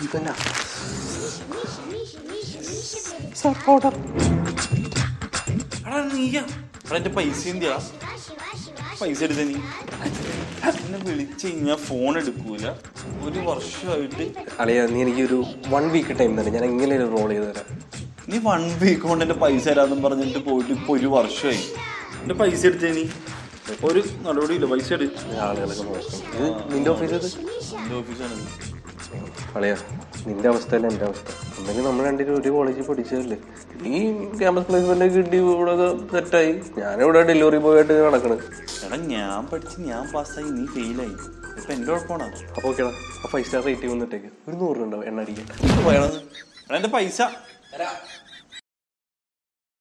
ഇതല്ല എടാ നീയാ എടാ എന്റെ പൈസ എന്തിയാ പൈസ എടുത്ത നീ എന്നെ വിളിച്ച് കഴിഞ്ഞാൽ ഫോൺ എടുക്കൂല ഒരു വർഷമായിട്ട് അളിയ നീ എനിക്ക് ഒരു വൺ വീക്ക് ടൈം തന്നെ ഞാൻ എങ്ങനെ റോൾ ചെയ്ത് തരാം നീ വൺ വീക്ക് കൊണ്ട് എന്റെ പൈസ തരാന്നും പറഞ്ഞിട്ട് പോയിട്ട് ഇപ്പൊ ഒരു വർഷമായി എന്റെ പൈസ എടുത്തേ നീ ഒരു നടപടിയില്ല പൈസ എടു ആളുകളൊക്കെ നോക്കും ഇത് നിന്റെ ഓഫീസ് ഇത് എന്റെ ഓഫീസാണ് അളിയ നിന്റെ അവസ്ഥ അല്ല എൻ്റെ അവസ്ഥ ഒന്നെങ്കിൽ നമ്മൾ രണ്ടിനും ഒരു കോളേജിൽ പഠിച്ചതല്ലേ നീ ക്യാമ്പസ് പ്ലേസ്മെന്റ് കിട്ടി ഇവിടെ സെറ്റായി ഞാനിവിടെ ഡെലിവറി ബോയ് ആയിട്ട് നടക്കണ് എടാ ഞാൻ പഠിച്ച് ഞാൻ പാസ്സായി നീ ഫെയിലായി ഇപ്പൊ എന്റെ കുഴപ്പമാണോ അപ്പോൾ ഓക്കേടാ ആ ഫൈവ് സ്റ്റാർ റേറ്റ് വന്നിട്ടേക്ക് ഒരു നൂറ് രൂപ ഉണ്ടാവും എണ്ണ അടിക്കാൻ പോയാണെന്ന് എടാ എന്റെ പൈസ തരാം